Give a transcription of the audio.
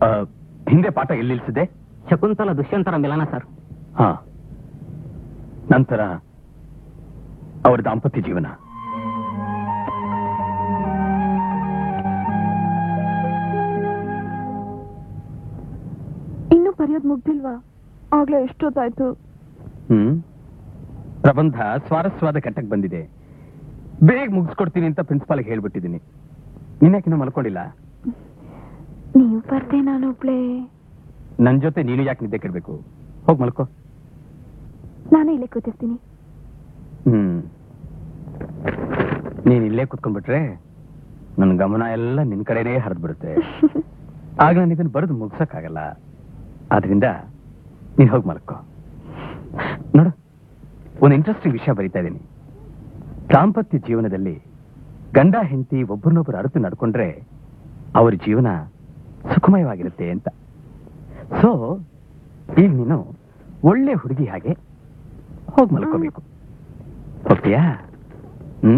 ಆ, ಹಿಂದೆ ಪಾಠ ಎಲ್ಲಿ ನಿಲ್ಸಿದೆ ಶಕುಂತಲ ದುಷ್ಯಂತರ ಮಿಲನ ಸರ್ ಹಾ ನಂತರ ಅವರ ದಾಂಪತ್ಯ ಜೀವನ ಇನ್ನೂ ಬರೆಯೋದು ಮುಗ್ದಿಲ್ವಾ ಆಗ್ಲೇ ಎಷ್ಟೊತ್ತಾಯ್ತು ಹ್ಮ್ ಪ್ರಬಂಧ ಸ್ವಾರಸ್ಯವಾದ ಘಟ್ಟಕ್ಕೆ ಬಂದಿದೆ ಬೇಗ ಮುಗಿಸ್ಕೊಡ್ತೀನಿ ಅಂತ ಪ್ರಿನ್ಸಿಪಾಲ್ಗೆ ಹೇಳ್ಬಿಟ್ಟಿದ್ದೀನಿ ನೀನ್ಯಾಕಿನ್ನೂ ಮಲ್ಕೊಂಡಿಲ್ಲ ನೀವು ಬರ್ದೆ ನಾನು ಒಬ್ಳೆ ನನ್ ಜೊತೆ ನೀನು ಯಾಕೆ ನಿದ್ದೆ ಕೆಡ್ಬೇಕು ಹೋಗ್ ಮಲ್ಕೋ ನಾನು ಇಲ್ಲೇ ಕೂತಿರ್ತೀನಿ ಹ್ಮ್ ನೀನ್ ಇಲ್ಲೇ ಕುತ್ಕೊಂಡ್ಬಿಟ್ರೆ ನನ್ನ ಗಮನ ಎಲ್ಲ ನಿನ್ ಕಡೆನೇ ಹರಿದ್ಬಿಡುತ್ತೆ ಆಗ ನಾನು ಇದನ್ನ ಬರೆದು ಮುಗ್ಸಕ್ಕಾಗಲ್ಲ ಆದ್ರಿಂದ ನೀನ್ ಹೋಗಿ ಮಲ್ಕೋ ನೋಡು ಒಂದು ಇಂಟ್ರೆಸ್ಟಿಂಗ್ ವಿಷಯ ಬರೀತಾ ಇದ್ದೀನಿ ದಾಂಪತ್ಯ ಜೀವನದಲ್ಲಿ ಗಂಡ ಹೆಂಡತಿ ಒಬ್ಬರನ್ನೊಬ್ಬರು ಅರಿತು ನಡ್ಕೊಂಡ್ರೆ ಅವ್ರ ಜೀವನ ಸುಖಮಯವಾಗಿರುತ್ತೆ ಅಂತ ಸೊ ಈಗ ನೀನು ಒಳ್ಳೆ ಹುಡುಗಿ ಹಾಗೆ ಹೋಗಿ ಮಲ್ಕೋಬೇಕು ಹೋಗ್ತೀಯಾ